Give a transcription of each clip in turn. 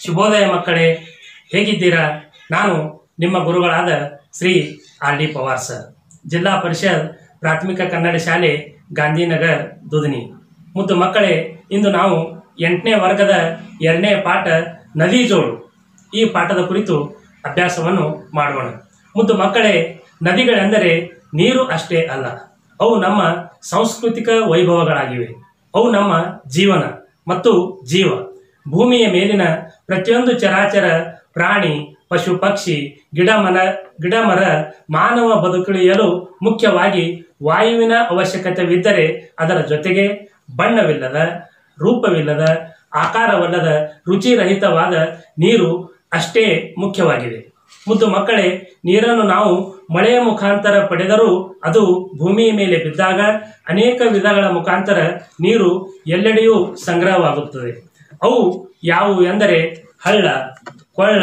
ಶುಭೋದಯ ಮಕ್ಕಳೇ ಹೇಗಿದ್ದೀರಾ ನಾನು ನಿಮ್ಮ ಗುರುಗಳಾದ Shri R D Pawar sir ಜಿಲ್ಲಾ ಪರಿಷತ್ ಪ್ರಾಥಮಿಕ ಕನ್ನಡ ಶಾಲೆ ಗಾಂಧಿನಗರ್ ದುದನಿ ಮುದ್ದು ಮಕ್ಕಳೇ ಇಂದು ನಾವು ಎಂಟನೇ ವರ್ಗದ ಎರಡನೇ ಪಾಠ ನದಿ ಜೋಡು ಈ ಪಾಠದ ಕುರಿತು ಅಭ್ಯಾಸವನ್ನು ಮಾಡೋಣ ಮುದ್ದು ಮಕ್ಕಳೇ ನದಿಗಳೆಂದರೆ ನೀರು ಅಷ್ಟೇ ಅಲ್ಲ ಅವು ನಮ್ಮ ಸಾಂಸ್ಕೃತಿಕ ವೈಭವಗಳಾಗಿವೆ ಅವು ನಮ್ಮ ಜೀವನ ಮತ್ತು ಜೀವ ಭೂಮಿಯ ಮೇಲಿನ ಪ್ರತಿಯೊಂದು ಚರಾಚರ ಪ್ರಾಣಿ ಪಶು ಪಕ್ಷಿ ಗಿಡ ಮನ ಗಿಡ ಮರ ಮಾನವ ಬದುಕುಳಿಯಲು ಮುಖ್ಯವಾಗಿ ವಾಯುವಿನ ಅವಶ್ಯಕತೆವಿದ್ದರೆ ಅದರ ಜೊತೆಗೆ ಬಣ್ಣವಿಲ್ಲದ ರೂಪವಿಲ್ಲದ ಆಕಾರವಲ್ಲದ ರುಚಿರಹಿತವಾದ ನೀರು ಅಷ್ಟೇ ಮುಖ್ಯವಾಗಿದೆ ಮುದ್ದು ಮಕ್ಕಳೇ ನೀರನ್ನು ನಾವು ಮಳೆಯ ಮುಖಾಂತರ ಪಡೆದರೂ ಅದು ಭೂಮಿಯ ಮೇಲೆ ಬಿದ್ದಾಗ ಅನೇಕ ವಿಧಗಳ ಮುಖಾಂತರ ನೀರು ಎಲ್ಲೆಡೆಯೂ ಸಂಗ್ರಹವಾಗುತ್ತದೆ ಅವು ಯಾವುವು ಎಂದರೆ ಹಳ್ಳ ಕೊಳ್ಳ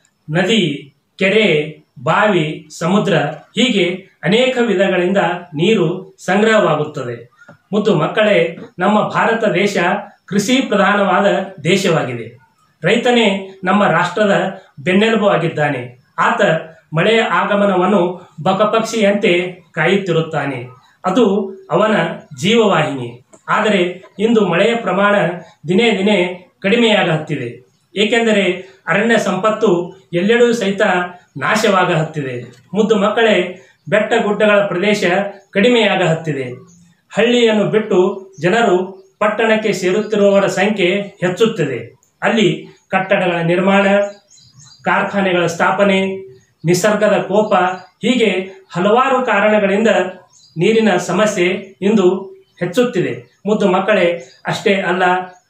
ನದಿ ಕೆರೆ ಬಾವಿ ಸಮುದ್ರ ಹೀಗೆ ಅನೇಕ ವಿಧಗಳಿಂದ ನೀರು ಸಂಗ್ರಹವಾಗುತ್ತದೆ ಮುದ್ದು ಮಕ್ಕಳೇ ನಮ್ಮ ಭಾರತ ದೇಶ ಕೃಷಿ ಪ್ರಧಾನವಾದ ದೇಶವಾಗಿದೆ ರೈತನೇ ನಮ್ಮ ರಾಷ್ಟ್ರದ ಬೆನ್ನೆಲುಬು ಆಗಿದ್ದಾನೆ ಆತ ಮಳೆಯ ಆಗಮನವನ್ನು ಬಕಪಕ್ಷಿಯಂತೆ ಕಾಯುತ್ತಿರುತ್ತಾನೆ ಅದು ಅವನ ಜೀವವಾಹಿನಿ ಆದರೆ ಇಂದು ಮಳೆಯ ಪ್ರಮಾಣ ದಿನೇ ದಿನೇ ಕಡಿಮೆಯಾಗ ಹತ್ತಿದೆ ಏಕೆಂದರೆ ಅರಣ್ಯ ಸಂಪತ್ತು ಎಲ್ಲೆಡೂ ಸಹಿತ ನಾಶವಾಗ ಹತ್ತಿದೆ ಮುದ್ದು ಮಕ್ಕಳೇ ಬೆಟ್ಟ ಗುಡ್ಡಗಳ ಪ್ರದೇಶ ಕಡಿಮೆಯಾಗ ಹತ್ತಿದೆ ಹಳ್ಳಿಯನ್ನು ಬಿಟ್ಟು ಜನರು ಪಟ್ಟಣಕ್ಕೆ ಸೇರುತ್ತಿರುವವರ ಸಂಖ್ಯೆ ಹೆಚ್ಚುತ್ತಿದೆ ಅಲ್ಲಿ ಕಟ್ಟಡಗಳ ನಿರ್ಮಾಣ ಕಾರ್ಖಾನೆಗಳ ಸ್ಥಾಪನೆ ನಿಸರ್ಗದ ಕೋಪ ಹೀಗೆ ಹಲವಾರು ಕಾರಣಗಳಿಂದ ನೀರಿನ ಸಮಸ್ಯೆ ಇಂದು ಹೆಚ್ಚುತ್ತಿದೆ ಮುದ್ದು ಮಕ್ಕಳೇ ಅಷ್ಟೇ ಅಲ್ಲ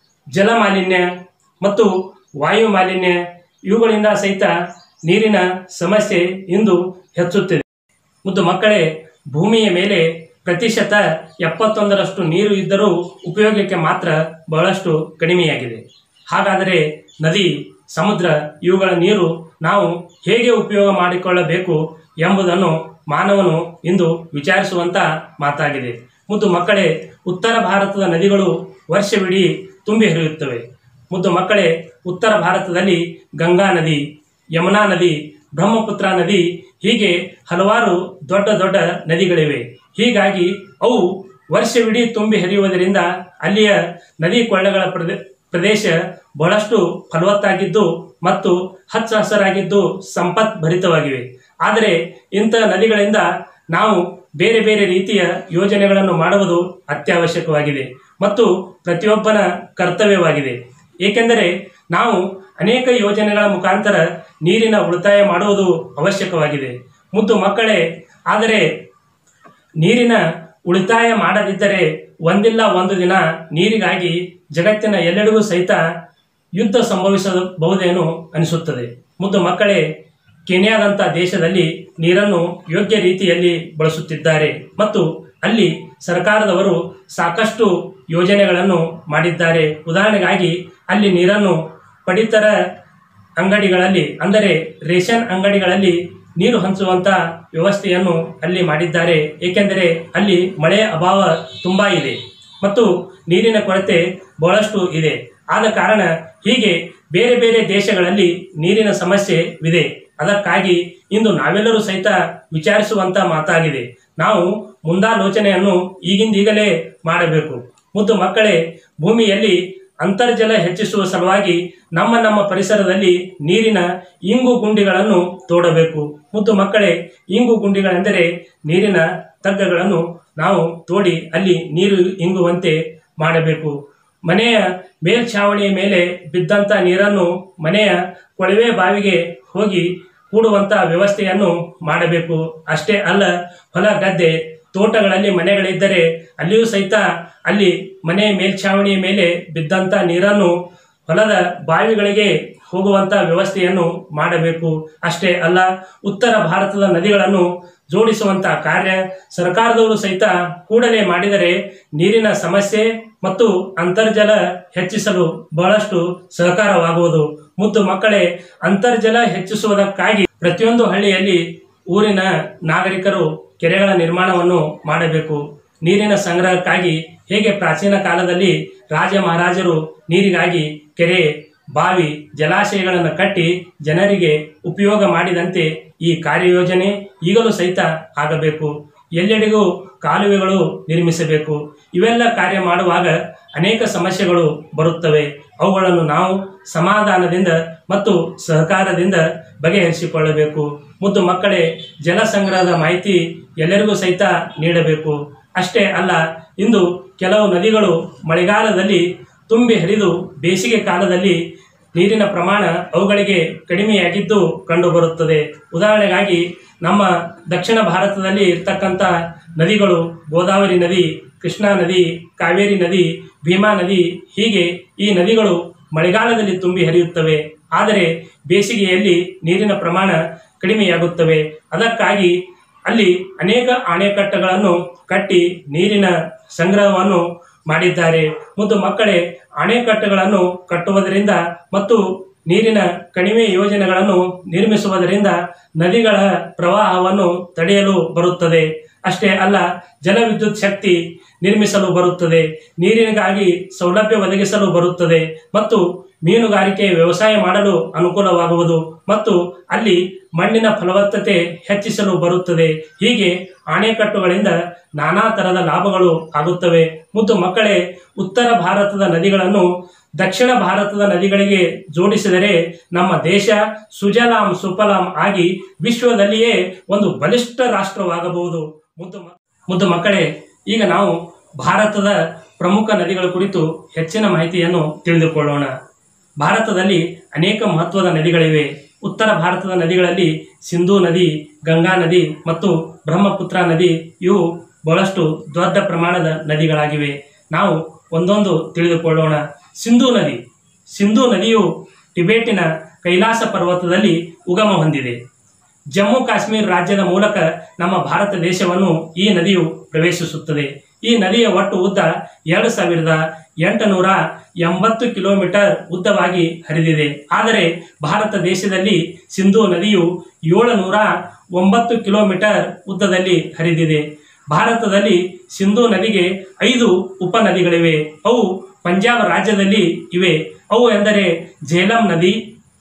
ಜಲ ಮಾಲಿನ್ಯ ಮತ್ತು ವಾಯು ಮಾಲಿನ್ಯ ಇವುಗಳಿಂದ ಸಹಿತ ನೀರಿನ ಸಮಸ್ಯೆ ಇಂದು ಹೆಚ್ಚುತ್ತಿದೆ ಮುದ್ದು ಮಕ್ಕಳೇ ಭೂಮಿಯ ಮೇಲೆ ಪ್ರತಿಶತ ಎಪ್ಪತ್ತೊಂದರಷ್ಟು ನೀರು ಇದ್ದರೂ ಉಪಯೋಗಕ್ಕೆ ಮಾತ್ರ ಬಹಳಷ್ಟು ಕಡಿಮೆಯಾಗಿದೆ ಹಾಗಾದರೆ ನದಿ ಸಮುದ್ರ ಇವುಗಳ ನೀರು ನಾವು ಹೇಗೆ ಉಪಯೋಗ ಮಾಡಿಕೊಳ್ಳಬೇಕು ಎಂಬುದನ್ನು ಮಾನವನು ಇಂದು ವಿಚಾರಿಸುವಂತ ಮಾತಾಗಿದೆ ಮುದ್ದು ಮಕ್ಕಳೇ ಉತ್ತರ ಭಾರತದ ನದಿಗಳು ವರ್ಷವಿಡೀ ತುಂಬಿ ಹರಿಯುತ್ತವೆ ಮುದ್ದು ಮಕ್ಕಳೇ ಉತ್ತರ ಭಾರತದಲ್ಲಿ ಗಂಗಾ ನದಿ ಯಮುನಾ ನದಿ ಬ್ರಹ್ಮಪುತ್ರ ನದಿ ಹೀಗೆ ಹಲವಾರು ದೊಡ್ಡ ದೊಡ್ಡ ನದಿಗಳಿವೆ ಹೀಗಾಗಿ ಅವು ವರ್ಷವಿಡೀ ತುಂಬಿ ಹರಿಯುವುದರಿಂದ ಅಲ್ಲಿಯ ನದಿ ಕೊಳ್ಳಗಳ ಪ್ರದೇ ಪ್ರದೇಶ ಬಹಳಷ್ಟು ಫಲವತ್ತಾಗಿದ್ದು ಮತ್ತು ಹಚ್ಚ ಹಸರಾಗಿದ್ದು ಸಂಪತ್ ಭರಿತವಾಗಿವೆ ಆದರೆ ಇಂಥ ನದಿಗಳಿಂದ ನಾವು ಬೇರೆ ಬೇರೆ ರೀತಿಯ ಯೋಜನೆಗಳನ್ನು ಮಾಡುವುದು ಅತ್ಯವಶ್ಯಕವಾಗಿದೆ ಮತ್ತು ಪ್ರತಿಯೊಬ್ಬನ ಕರ್ತವ್ಯವಾಗಿದೆ ಏಕೆಂದರೆ ನಾವು ಅನೇಕ ಯೋಜನೆಗಳ ಮುಖಾಂತರ ನೀರಿನ ಉಳಿತಾಯ ಮಾಡುವುದು ಅವಶ್ಯಕವಾಗಿದೆ ಮುದ್ದು ಮಕ್ಕಳೇ ಆದರೆ ನೀರಿನ ಉಳಿತಾಯ ಮಾಡದಿದ್ದರೆ ಒಂದಿಲ್ಲ ಒಂದು ದಿನ ನೀರಿಗಾಗಿ ಜಗತ್ತಿನ ಎಲ್ಲೆಡೆಗೂ ಸಹಿತ ಯುದ್ಧ ಸಂಭವಿಸಬಹುದೇನೋ ಅನಿಸುತ್ತದೆ ಮುದ್ದು ಮಕ್ಕಳೇ ಕೆನ್ಯಾದಂಥ ದೇಶದಲ್ಲಿ ನೀರನ್ನು ಯೋಗ್ಯ ರೀತಿಯಲ್ಲಿ ಬಳಸುತ್ತಿದ್ದಾರೆ ಮತ್ತು ಅಲ್ಲಿ ಸರ್ಕಾರದವರು ಸಾಕಷ್ಟು ಯೋಜನೆಗಳನ್ನು ಮಾಡಿದ್ದಾರೆ ಉದಾಹರಣೆಗಾಗಿ ಅಲ್ಲಿ ನೀರನ್ನು ಪಡಿತರ ಅಂಗಡಿಗಳಲ್ಲಿ ಅಂದರೆ ರೇಷನ್ ಅಂಗಡಿಗಳಲ್ಲಿ ನೀರು ಹಂಚುವಂತ ವ್ಯವಸ್ಥೆಯನ್ನು ಅಲ್ಲಿ ಮಾಡಿದ್ದಾರೆ ಏಕೆಂದರೆ ಅಲ್ಲಿ ಮಳೆಯ ಅಭಾವ ತುಂಬ ಇದೆ ಮತ್ತು ನೀರಿನ ಕೊರತೆ ಬಹಳಷ್ಟು ಇದೆ ಆದ ಕಾರಣ ಹೀಗೆ ಬೇರೆ ಬೇರೆ ದೇಶಗಳಲ್ಲಿ ನೀರಿನ ಸಮಸ್ಯೆವಿದೆ ಅದಕ್ಕಾಗಿ ಇಂದು ನಾವೆಲ್ಲರೂ ಸಹಿತ ವಿಚಾರಿಸುವಂತ ಮಾತಾಗಿದೆ ನಾವು ಮುಂದಾಲೋಚನೆಯನ್ನು ಈಗಿಂದೀಗಲೇ ಮಾಡಬೇಕು ಮುದ್ದು ಮಕ್ಕಳೇ ಭೂಮಿಯಲ್ಲಿ ಅಂತರ್ಜಲ ಹೆಚ್ಚಿಸುವ ಸಲುವಾಗಿ ನಮ್ಮ ನಮ್ಮ ಪರಿಸರದಲ್ಲಿ ನೀರಿನ ಇಂಗು ಗುಂಡಿಗಳನ್ನು ತೋಡಬೇಕು ಮುದ್ದು ಮಕ್ಕಳೇ ಇಂಗು ಗುಂಡಿಗಳೆಂದರೆ ನೀರಿನ ತಗ್ಗಗಳನ್ನು ನಾವು ತೋಡಿ ಅಲ್ಲಿ ನೀರು ಇಂಗುವಂತೆ ಮಾಡಬೇಕು ಮನೆಯ ಮೇಲ್ಛಾವಣಿಯ ಮೇಲೆ ಬಿದ್ದಂಥ ನೀರನ್ನು ಮನೆಯ ಕೊಳವೆ ಬಾವಿಗೆ ಹೋಗಿ ಕೂಡುವಂತ ವ್ಯವಸ್ಥೆಯನ್ನು ಮಾಡಬೇಕು ಅಷ್ಟೇ ಅಲ್ಲ ಹೊಲ ಗದ್ದೆ ತೋಟಗಳಲ್ಲಿ ಮನೆಗಳಿದ್ದರೆ ಅಲ್ಲಿಯೂ ಸಹಿತ ಅಲ್ಲಿ ಮನೆ ಮೇಲ್ಛಾವಣಿಯ ಮೇಲೆ ಬಿದ್ದಂತ ನೀರನ್ನು ಹೊಲದ ಬಾವಿಗಳಿಗೆ ಹೋಗುವಂತ ವ್ಯವಸ್ಥೆಯನ್ನು ಮಾಡಬೇಕು ಅಷ್ಟೇ ಅಲ್ಲ ಉತ್ತರ ಭಾರತದ ನದಿಗಳನ್ನು ಜೋಡಿಸುವಂತ ಕಾರ್ಯ ಸರ್ಕಾರದವರು ಸಹಿತ ಕೂಡಲೇ ಮಾಡಿದರೆ ನೀರಿನ ಸಮಸ್ಯೆ ಮತ್ತು ಅಂತರ್ಜಲ ಹೆಚ್ಚಿಸಲು ಬಹಳಷ್ಟು ಸಹಕಾರವಾಗುವುದು ಮುದ್ದು ಮಕ್ಕಳೇ ಅಂತರ್ಜಲ ಹೆಚ್ಚಿಸುವುದಕ್ಕಾಗಿ ಪ್ರತಿಯೊಂದು ಹಳ್ಳಿಯಲ್ಲಿ ಊರಿನ ನಾಗರಿಕರು ಕೆರೆಗಳ ನಿರ್ಮಾಣವನ್ನು ಮಾಡಬೇಕು ನೀರಿನ ಸಂಗ್ರಹಕ್ಕಾಗಿ ಹೇಗೆ ಪ್ರಾಚೀನ ಕಾಲದಲ್ಲಿ ರಾಜ ಮಹಾರಾಜರು ನೀರಿಗಾಗಿ ಕೆರೆ ಬಾವಿ ಜಲಾಶಯಗಳನ್ನು ಕಟ್ಟಿ ಜನರಿಗೆ ಉಪಯೋಗ ಮಾಡಿದಂತೆ ಈ ಕಾರ್ಯಯೋಜನೆ ಈಗಲೂ ಸಹಿತ ಆಗಬೇಕು ಎಲ್ಲೆಡೆಗೂ ಕಾಲುವೆಗಳು ನಿರ್ಮಿಸಬೇಕು ಇವೆಲ್ಲ ಕಾರ್ಯ ಮಾಡುವಾಗ ಅನೇಕ ಸಮಸ್ಯೆಗಳು ಬರುತ್ತವೆ ಅವುಗಳನ್ನು ನಾವು ಸಮಾಧಾನದಿಂದ ಮತ್ತು ಸಹಕಾರದಿಂದ ಬಗೆಹರಿಸಿಕೊಳ್ಳಬೇಕು ಮುದ್ದು ಮಕ್ಕಳೇ ಜಲ ಸಂಗ್ರಹದ ಮಾಹಿತಿ ಎಲ್ಲರಿಗೂ ಸಹಿತ ನೀಡಬೇಕು ಅಷ್ಟೇ ಅಲ್ಲ ಇಂದು ಕೆಲವು ನದಿಗಳು ಮಳೆಗಾಲದಲ್ಲಿ ತುಂಬಿ ಹರಿದು ಬೇಸಿಗೆ ಕಾಲದಲ್ಲಿ ನೀರಿನ ಪ್ರಮಾಣ ಅವುಗಳಿಗೆ ಕಡಿಮೆಯಾಗಿದ್ದು ಕಂಡುಬರುತ್ತದೆ ಉದಾಹರಣೆಗಾಗಿ ನಮ್ಮ ದಕ್ಷಿಣ ಭಾರತದಲ್ಲಿ ಇರ್ತಕ್ಕಂಥ ನದಿಗಳು ಗೋದಾವರಿ ನದಿ ಕೃಷ್ಣಾ ನದಿ ಕಾವೇರಿ ನದಿ ಭೀಮಾ ನದಿ ಹೀಗೆ ಈ ನದಿಗಳು ಮಳೆಗಾಲದಲ್ಲಿ ತುಂಬಿ ಹರಿಯುತ್ತವೆ ಆದರೆ ಬೇಸಿಗೆಯಲ್ಲಿ ನೀರಿನ ಪ್ರಮಾಣ ಕಡಿಮೆಯಾಗುತ್ತವೆ ಅದಕ್ಕಾಗಿ ಅಲ್ಲಿ ಅನೇಕ ಅಣೆಕಟ್ಟುಗಳನ್ನು ಕಟ್ಟಿ ನೀರಿನ ಸಂಗ್ರಹವನ್ನು ಮಾಡಿದ್ದಾರೆ ಮುದ್ದು ಮಕ್ಕಳೇ ಅಣೆಕಟ್ಟುಗಳನ್ನು ಕಟ್ಟುವುದರಿಂದ ಮತ್ತು ನೀರಿನ ಕಡಿಮೆ ಯೋಜನೆಗಳನ್ನು ನಿರ್ಮಿಸುವುದರಿಂದ ನದಿಗಳ ಪ್ರವಾಹವನ್ನು ತಡೆಯಲು ಬರುತ್ತದೆ ಅಷ್ಟೇ ಅಲ್ಲ ಜಲವಿದ್ಯುತ್ ಶಕ್ತಿ ನಿರ್ಮಿಸಲು ಬರುತ್ತದೆ ನೀರಿಗಾಗಿ ಸೌಲಭ್ಯ ಒದಗಿಸಲು ಬರುತ್ತದೆ ಮತ್ತು ಮೀನುಗಾರಿಕೆ ವ್ಯವಸಾಯ ಮಾಡಲು ಅನುಕೂಲವಾಗುವುದು ಮತ್ತು ಅಲ್ಲಿ ಮಣ್ಣಿನ ಫಲವತ್ತತೆ ಹೆಚ್ಚಿಸಲು ಬರುತ್ತದೆ ಹೀಗೆ ಅಣೆಕಟ್ಟುಗಳಿಂದ ನಾನಾ ತರದ ಲಾಭಗಳು ಆಗುತ್ತವೆ ಮುದ್ದು ಮಕ್ಕಳೇ ಉತ್ತರ ಭಾರತದ ನದಿಗಳನ್ನು ದಕ್ಷಿಣ ಭಾರತದ ನದಿಗಳಿಗೆ ಜೋಡಿಸಿದರೆ ನಮ್ಮ ದೇಶ ಸುಜಲಾಂ ಸುಫಲಾಂ ಆಗಿ ವಿಶ್ವದಲ್ಲಿಯೇ ಒಂದು ಬಲಿಷ್ಠ ರಾಷ್ಟ್ರವಾಗಬಹುದು ಮುದ್ದು ಮ- ಮುದ್ದು ಮಕ್ಕಳೇ ಈಗ ನಾವು ಭಾರತದ ಪ್ರಮುಖ ನದಿಗಳ ಕುರಿತು ಹೆಚ್ಚಿನ ಮಾಹಿತಿಯನ್ನು ತಿಳಿದುಕೊಳ್ಳೋಣ ಭಾರತದಲ್ಲಿ ಅನೇಕ ಮಹತ್ವದ ನದಿಗಳಿವೆ ಉತ್ತರ ಭಾರತದ ನದಿಗಳಲ್ಲಿ ಸಿಂಧೂ ನದಿ ಗಂಗಾ ನದಿ ಮತ್ತು ಬ್ರಹ್ಮಪುತ್ರ ನದಿ ಇವು ಬಹಳಷ್ಟು ದೊಡ್ಡ ಪ್ರಮಾಣದ ನದಿಗಳಾಗಿವೆ ನಾವು ಒಂದೊಂದು ತಿಳಿದುಕೊಳ್ಳೋಣ ಸಿಂಧೂ ನದಿ ಸಿಂಧೂ ನದಿಯು ಟಿಬೇಟಿನ ಕೈಲಾಸ ಪರ್ವತದಲ್ಲಿ ಉಗಮ ಹೊಂದಿದೆ ಜಮ್ಮು ಕಾಶ್ಮೀರ ರಾಜ್ಯದ ಮೂಲಕ ನಮ್ಮ ಭಾರತ ದೇಶವನ್ನು ಈ ನದಿಯು ಪ್ರವೇಶಿಸುತ್ತದೆ ಈ ನದಿಯ ಒಟ್ಟು ಉದ್ದ ಎರಡು ಸಾವಿರದ ಎಂಟುನೂರ ಎಂಬತ್ತು ಕಿಲೋಮೀಟರ್ ಉದ್ದವಾಗಿ ಹರಿದಿದೆ ಆದರೆ ಭಾರತ ದೇಶದಲ್ಲಿ ಸಿಂಧೂ ನದಿಯು ಏಳುನೂರ ಒಂಬತ್ತು ಕಿಲೋಮೀಟರ್ ಉದ್ದದಲ್ಲಿ ಹರಿದಿದೆ ಭಾರತದಲ್ಲಿ ಸಿಂಧೂ ನದಿಗೆ ಐದು ಉಪನದಿಗಳಿವೆ ಅವು ಪಂಜಾಬ್ ರಾಜ್ಯದಲ್ಲಿ ಇವೆ ಅವು ಎಂದರೆ ಝೇಲಂ ನದಿ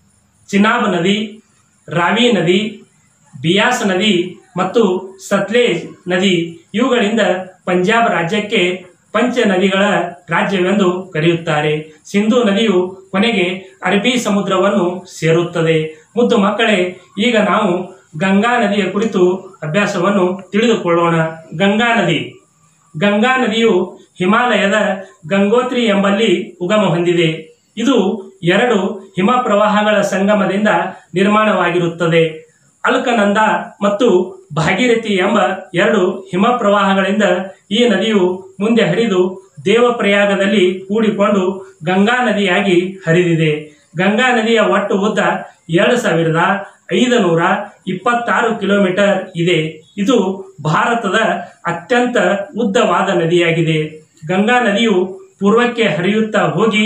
ಚಿನಾಬ್ ನದಿ ರಾವಿ ನದಿ ಬಿಯಾಸ್ ನದಿ ಮತ್ತು ಸತ್ಲೇಜ್ ನದಿ ಇವುಗಳಿಂದ ಪಂಜಾಬ್ ರಾಜ್ಯಕ್ಕೆ ಪಂಚ ನದಿಗಳ ರಾಜ್ಯವೆಂದು ಕರೆಯುತ್ತಾರೆ ಸಿಂಧೂ ನದಿಯು ಕೊನೆಗೆ ಅರಬ್ಬಿ ಸಮುದ್ರವನ್ನು ಸೇರುತ್ತದೆ ಮುದ್ದು ಮಕ್ಕಳೇ ಈಗ ನಾವು ಗಂಗಾ ನದಿಯ ಕುರಿತು ಅಭ್ಯಾಸವನ್ನು ತಿಳಿದುಕೊಳ್ಳೋಣ ಗಂಗಾ ನದಿ ಗಂಗಾ ನದಿಯು ಹಿಮಾಲಯದ ಗಂಗೋತ್ರಿ ಎಂಬಲ್ಲಿ ಉಗಮ ಹೊಂದಿದೆ ಇದು ಎರಡು ಹಿಮ ಪ್ರವಾಹಗಳ ಸಂಗಮದಿಂದ ನಿರ್ಮಾಣವಾಗಿರುತ್ತದೆ ಅಲ್ಕನಂದ ಮತ್ತು ಭಾಗೀರಥಿ ಎಂಬ ಎರಡು ಹಿಮ ಪ್ರವಾಹಗಳಿಂದ ಈ ನದಿಯು ಮುಂದೆ ಹರಿದು ದೇವಪ್ರಯಾಗದಲ್ಲಿ ಕೂಡಿಕೊಂಡು ಗಂಗಾ ನದಿಯಾಗಿ ಹರಿದಿದೆ ಗಂಗಾ ನದಿಯ ಒಟ್ಟು ಉದ್ದ ಎರಡು ಸಾವಿರದ ಐದುನೂರ ಇಪ್ಪತ್ತಾರು ಕಿಲೋಮೀಟರ್ ಇದೆ ಇದು ಭಾರತದ ಅತ್ಯಂತ ಉದ್ದವಾದ ನದಿಯಾಗಿದೆ ಗಂಗಾ ನದಿಯು ಪೂರ್ವಕ್ಕೆ ಹರಿಯುತ್ತಾ ಹೋಗಿ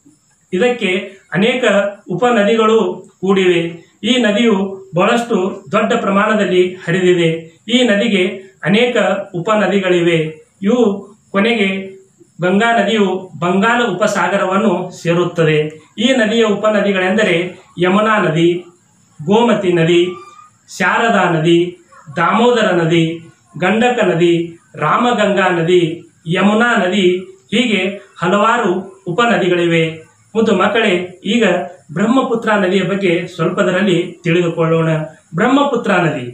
ಇದಕ್ಕೆ ಅನೇಕ ಉಪನದಿಗಳು ಕೂಡಿವೆ ಈ ನದಿಯು ಬಹಳಷ್ಟು ದೊಡ್ಡ ಪ್ರಮಾಣದಲ್ಲಿ ಹರಿದಿದೆ ಈ ನದಿಗೆ ಅನೇಕ ಉಪನದಿಗಳಿವೆ ಇವು ಕೊನೆಗೆ ಗಂಗಾ ನದಿಯು ಬಂಗಾಳ ಉಪಸಾಗರವನ್ನು ಸೇರುತ್ತದೆ ಈ ನದಿಯ ಉಪನದಿಗಳೆಂದರೆ ಯಮುನಾ ನದಿ ಗೋಮತಿ ನದಿ ಶಾರದಾ ನದಿ ದಾಮೋದರ ನದಿ ಗಂಡಕ ನದಿ ರಾಮಗಂಗಾ ನದಿ ಯಮುನಾ ನದಿ ಹೀಗೆ ಹಲವಾರು ಉಪನದಿಗಳಿವೆ ಮುದ್ದು ಮಕ್ಕಳೇ ಈಗ ಬ್ರಹ್ಮಪುತ್ರ ನದಿಯ ಬಗ್ಗೆ ಸ್ವಲ್ಪದರಲ್ಲಿ ತಿಳಿದುಕೊಳ್ಳೋಣ ಬ್ರಹ್ಮಪುತ್ರ ನದಿ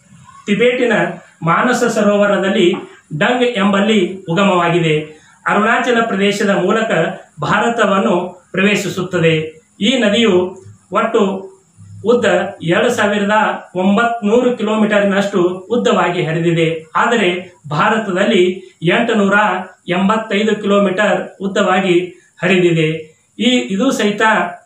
ತಿಬೇಟಿನ ಮಾನಸ ಸರೋವರದಲ್ಲಿ ಡಂಗ್ ಎಂಬಲ್ಲಿ ಉಗಮವಾಗಿದೆ ಅರುಣಾಚಲ ಪ್ರದೇಶದ ಮೂಲಕ ಭಾರತವನ್ನು ಪ್ರವೇಶಿಸುತ್ತದೆ ಈ ನದಿಯು ಒಟ್ಟು ಉದ್ದ ಎರಡು ಸಾವಿರದ ಒಂಬತ್ನೂರು ಕಿಲೋಮೀಟರ್ನಷ್ಟು ಉದ್ದವಾಗಿ ಹರಿದಿದೆ ಆದರೆ ಭಾರತದಲ್ಲಿ ಎಂಟುನೂರ ಎಂಬತ್ತೈದು ಕಿಲೋಮೀಟರ್ ಉದ್ದವಾಗಿ ಹರಿದಿದೆ ಈ ಇದು ಸಹಿತ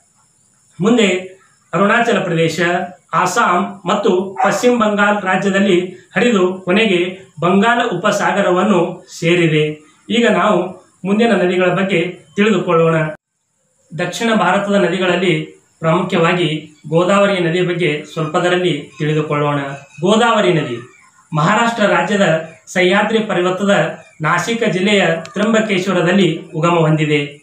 ಮುಂದೆ ಅರುಣಾಚಲ ಪ್ರದೇಶ ಆಸಾಂ ಮತ್ತು ಪಶ್ಚಿಮ ಬಂಗಾಳ ರಾಜ್ಯದಲ್ಲಿ ಹರಿದು ಕೊನೆಗೆ ಬಂಗಾಳ ಉಪಸಾಗರವನ್ನು ಸೇರಿದೆ ಈಗ ನಾವು ಮುಂದಿನ ನದಿಗಳ ಬಗ್ಗೆ ತಿಳಿದುಕೊಳ್ಳೋಣ ದಕ್ಷಿಣ ಭಾರತದ ನದಿಗಳಲ್ಲಿ ಪ್ರಾಮುಖ್ಯವಾಗಿ ಗೋದಾವರಿ ನದಿಯ ಬಗ್ಗೆ ಸ್ವಲ್ಪದರಲ್ಲಿ ತಿಳಿದುಕೊಳ್ಳೋಣ ಗೋದಾವರಿ ನದಿ ಮಹಾರಾಷ್ಟ್ರ ರಾಜ್ಯದ ಸಹ್ಯಾದ್ರಿ ಪರ್ವತದ ನಾಸಿಕ ಜಿಲ್ಲೆಯ ತ್ರಂಬಕೇಶ್ವರದಲ್ಲಿ ಉಗಮ ಹೊಂದಿದೆ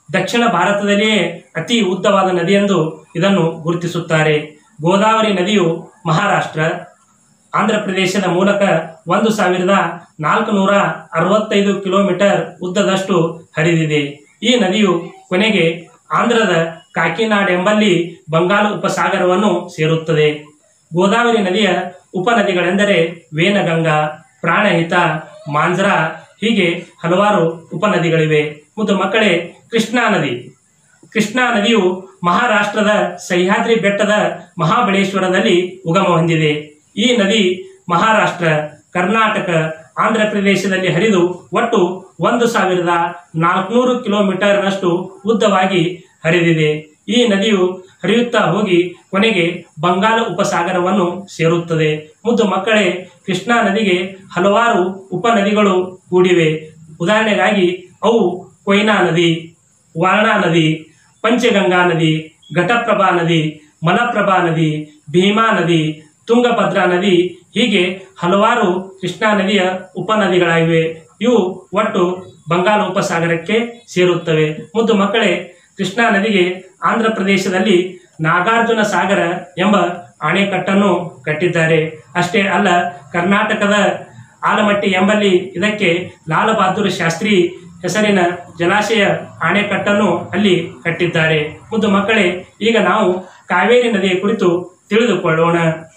ದಕ್ಷಿಣ ಭಾರತದಲ್ಲಿಯೇ ಅತಿ ಉದ್ದವಾದ ನದಿಯೆಂದು ಇದನ್ನು ಗುರುತಿಸುತ್ತಾರೆ ಗೋದಾವರಿ ನದಿಯು ಮಹಾರಾಷ್ಟ್ರ ಆಂಧ್ರ ಪ್ರದೇಶದ ಮೂಲಕ ಒಂದು ಸಾವಿರದ ನಾಲ್ಕುನೂರ ಅರವತ್ತೈದು ಕಿಲೋಮೀಟರ್ ಉದ್ದದಷ್ಟು ಹರಿದಿದೆ ಈ ನದಿಯು ಕೊನೆಗೆ ಆಂಧ್ರದ ಕಾಕಿನಾಡ್ ಎಂಬಲ್ಲಿ ಬಂಗಾಳ ಉಪಸಾಗರವನ್ನು ಸೇರುತ್ತದೆ ಗೋದಾವರಿ ನದಿಯ ಉಪನದಿಗಳೆಂದರೆ ವೇನಗಂಗಾ ಪ್ರಾಣಹಿತ ಮಾಂಜ್ರಾ ಹೀಗೆ ಹಲವಾರು ಉಪನದಿಗಳಿವೆ ಮುದ್ದು ಮಕ್ಕಳೇ ಕೃಷ್ಣಾ ನದಿ ಕೃಷ್ಣಾ ನದಿಯು ಮಹಾರಾಷ್ಟ್ರದ ಸಹ್ಯಾದ್ರಿ ಬೆಟ್ಟದ ಮಹಾಬಳೇಶ್ವರದಲ್ಲಿ ಉಗಮ ಹೊಂದಿದೆ ಈ ನದಿ ಮಹಾರಾಷ್ಟ್ರ ಕರ್ನಾಟಕ ಆಂಧ್ರ ಪ್ರದೇಶದಲ್ಲಿ ಹರಿದು ಒಟ್ಟು ಒಂದು ಸಾವಿರದ ನಾಲ್ಕುನೂರು ಕಿಲೋಮೀಟರ್ನಷ್ಟು ಉದ್ದವಾಗಿ ಹರಿದಿದೆ ಈ ನದಿಯು ಹರಿಯುತ್ತಾ ಹೋಗಿ ಕೊನೆಗೆ ಬಂಗಾಳ ಉಪಸಾಗರವನ್ನು ಸೇರುತ್ತದೆ ಮುದ್ದು ಮಕ್ಕಳೇ ಕೃಷ್ಣಾ ನದಿಗೆ ಹಲವಾರು ಉಪನದಿಗಳು ಕೂಡಿವೆ ಉದಾಹರಣೆಗಾಗಿ ಅವು ಕೊಯ್ನಾ ನದಿ ವಾರಣಾ ನದಿ ಪಂಚಗಂಗಾ ನದಿ ಘಟಪ್ರಭಾ ನದಿ ಮಲಪ್ರಭಾ ನದಿ ಭೀಮಾ ನದಿ ತುಂಗಭದ್ರಾ ನದಿ ಹೀಗೆ ಹಲವಾರು ಕೃಷ್ಣಾ ನದಿಯ ಉಪನದಿಗಳಾಗಿವೆ ಇವು ಒಟ್ಟು ಬಂಗಾಳ ಉಪಸಾಗರಕ್ಕೆ ಸೇರುತ್ತವೆ ಮುದ್ದು ಮಕ್ಕಳೇ ಕೃಷ್ಣಾ ನದಿಗೆ ಆಂಧ್ರ ಪ್ರದೇಶದಲ್ಲಿ ನಾಗಾರ್ಜುನ ಸಾಗರ ಎಂಬ ಅಣೆಕಟ್ಟನ್ನು ಕಟ್ಟಿದ್ದಾರೆ ಅಷ್ಟೇ ಅಲ್ಲ ಕರ್ನಾಟಕದ ಆಲಮಟ್ಟಿ ಎಂಬಲ್ಲಿ ಇದಕ್ಕೆ ಲಾಲ ಬಹದ್ದೂರ್ ಶಾಸ್ತ್ರಿ ಹೆಸರಿನ ಜಲಾಶಯ ಅಣೆಕಟ್ಟನ್ನು ಅಲ್ಲಿ ಕಟ್ಟಿದ್ದಾರೆ ಮುದ್ದು ಮಕ್ಕಳೇ ಈಗ ನಾವು ಕಾವೇರಿ ನದಿಯ ಕುರಿತು ತಿಳಿದುಕೊಳ್ಳೋಣ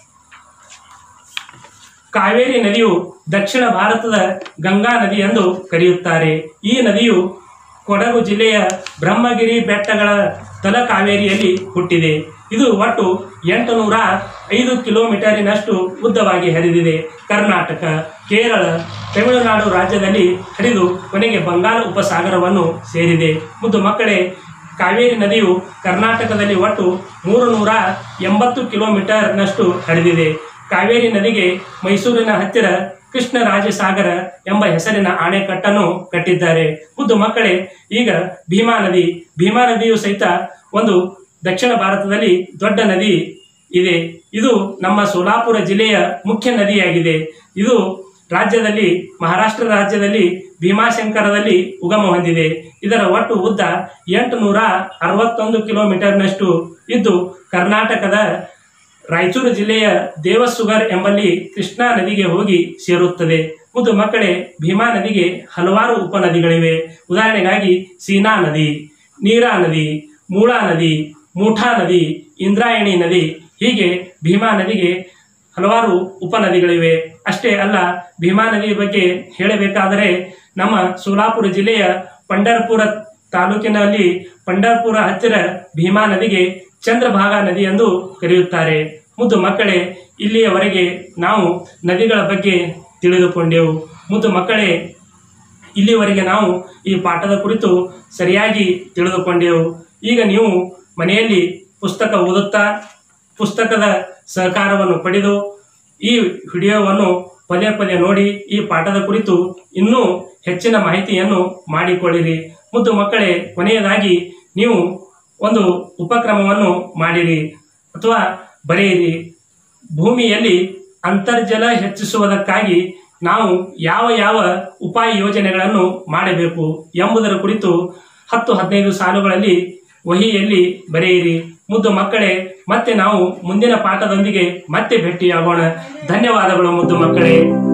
ಕಾವೇರಿ ನದಿಯು ದಕ್ಷಿಣ ಭಾರತದ ಗಂಗಾ ನದಿ ಎಂದು ಕರೆಯುತ್ತಾರೆ ಈ ನದಿಯು ಕೊಡಗು ಜಿಲ್ಲೆಯ ಬ್ರಹ್ಮಗಿರಿ ಬೆಟ್ಟಗಳ ತಲ ಕಾವೇರಿಯಲ್ಲಿ ಹುಟ್ಟಿದೆ ಇದು ಒಟ್ಟು ಎಂಟು ನೂರ ಐದು ಕಿಲೋಮೀಟರಿನಷ್ಟು ಉದ್ದವಾಗಿ ಹರಿದಿದೆ ಕರ್ನಾಟಕ ಕೇರಳ ತಮಿಳುನಾಡು ರಾಜ್ಯದಲ್ಲಿ ಹರಿದು ಕೊನೆಗೆ ಬಂಗಾಳ ಉಪಸಾಗರವನ್ನು ಸೇರಿದೆ ಮುದ್ದು ಮಕ್ಕಳೇ ಕಾವೇರಿ ನದಿಯು ಕರ್ನಾಟಕದಲ್ಲಿ ಒಟ್ಟು ಮೂರು ನೂರ ಎಂಬತ್ತು ಕಿಲೋಮೀಟರ್ನಷ್ಟು ಹರಿದಿದೆ ಕಾವೇರಿ ನದಿಗೆ ಮೈಸೂರಿನ ಹತ್ತಿರ ಕೃಷ್ಣರಾಜಸಾಗರ ಎಂಬ ಹೆಸರಿನ ಅಣೆಕಟ್ಟನ್ನು ಕಟ್ಟಿದ್ದಾರೆ ಮುದ್ದು ಮಕ್ಕಳೇ ಈಗ ಭೀಮಾ ನದಿ ಭೀಮಾ ನದಿಯು ಸಹಿತ ಒಂದು ದಕ್ಷಿಣ ಭಾರತದಲ್ಲಿ ದೊಡ್ಡ ನದಿ ಇದೆ ಇದು ನಮ್ಮ ಸೋಲಾಪುರ ಜಿಲ್ಲೆಯ ಮುಖ್ಯ ನದಿಯಾಗಿದೆ ಇದು ರಾಜ್ಯದಲ್ಲಿ ಮಹಾರಾಷ್ಟ್ರ ರಾಜ್ಯದಲ್ಲಿ ಭೀಮಾಶಂಕರದಲ್ಲಿ ಉಗಮ ಹೊಂದಿದೆ ಇದರ ಒಟ್ಟು ಉದ್ದ ಎಂಟು ನೂರ ಅರವತ್ತೊಂದು ಕಿಲೋಮೀಟರ್ನಷ್ಟು ಇದ್ದು ಕರ್ನಾಟಕದ ರಾಯಚೂರು ಜಿಲ್ಲೆಯ ದೇವಸುಗರ್ ಎಂಬಲ್ಲಿ ಕೃಷ್ಣಾ ನದಿಗೆ ಹೋಗಿ ಸೇರುತ್ತದೆ ಮುದ್ದು ಮಕ್ಕಳೇ ಭೀಮಾ ನದಿಗೆ ಹಲವಾರು ಉಪನದಿಗಳಿವೆ ಉದಾಹರಣೆಗಾಗಿ ಸೀನಾ ನದಿ ನೀರಾ ನದಿ ಮೂಳಾ ನದಿ ಮೂಠಾ ನದಿ ಇಂದ್ರಾಯಣಿ ನದಿ ಹೀಗೆ ಭೀಮಾ ನದಿಗೆ ಹಲವಾರು ಉಪನದಿಗಳಿವೆ ಅಷ್ಟೇ ಅಲ್ಲ ಭೀಮಾ ನದಿಯ ಬಗ್ಗೆ ಹೇಳಬೇಕಾದರೆ ನಮ್ಮ ಸೋಲಾಪುರ ಜಿಲ್ಲೆಯ ಪಂಡರ್ಪುರ ತಾಲೂಕಿನಲ್ಲಿ ಪಂಡರ್ಪುರ ಹತ್ತಿರ ಭೀಮಾ ನದಿಗೆ ಚಂದ್ರಭಾಗಾ ನದಿ ಎಂದು ಕರೆಯುತ್ತಾರೆ ಮುದ್ದು ಮಕ್ಕಳೇ ಇಲ್ಲಿಯವರೆಗೆ ನಾವು ನದಿಗಳ ಬಗ್ಗೆ ತಿಳಿದುಕೊಂಡೆವು ಮುದ್ದು ಮಕ್ಕಳೇ ಇಲ್ಲಿವರೆಗೆ ನಾವು ಈ ಪಾಠದ ಕುರಿತು ಸರಿಯಾಗಿ ತಿಳಿದುಕೊಂಡೆವು ಈಗ ನೀವು ಮನೆಯಲ್ಲಿ ಪುಸ್ತಕ ಓದುತ್ತಾ ಪುಸ್ತಕದ ಸಹಕಾರವನ್ನು ಪಡೆದು ಈ ವಿಡಿಯೋವನ್ನು ಪದೇ ಪದೇ ನೋಡಿ ಈ ಪಾಠದ ಕುರಿತು ಇನ್ನೂ ಹೆಚ್ಚಿನ ಮಾಹಿತಿಯನ್ನು ಮಾಡಿಕೊಳ್ಳಿರಿ ಮುದ್ದು ಮಕ್ಕಳೇ ಕೊನೆಯದಾಗಿ ನೀವು ಒಂದು ಉಪಕ್ರಮವನ್ನು ಮಾಡಿರಿ ಅಥವಾ ಬರೆಯಿರಿ ಭೂಮಿಯಲ್ಲಿ ಅಂತರ್ಜಲ ಹೆಚ್ಚಿಸುವುದಕ್ಕಾಗಿ ನಾವು ಯಾವ ಯಾವ ಉಪಾಯ ಯೋಜನೆಗಳನ್ನು ಮಾಡಬೇಕು ಎಂಬುದರ ಕುರಿತು ಹತ್ತು ಹದಿನೈದು ಸಾಲುಗಳಲ್ಲಿ ವಹಿಯಲ್ಲಿ ಬರೆಯಿರಿ ಮುದ್ದು ಮಕ್ಕಳೇ ಮತ್ತೆ ನಾವು ಮುಂದಿನ ಪಾಠದೊಂದಿಗೆ ಮತ್ತೆ ಭೇಟಿಯಾಗೋಣ ಧನ್ಯವಾದಗಳು ಮುದ್ದು ಮಕ್ಕಳೇ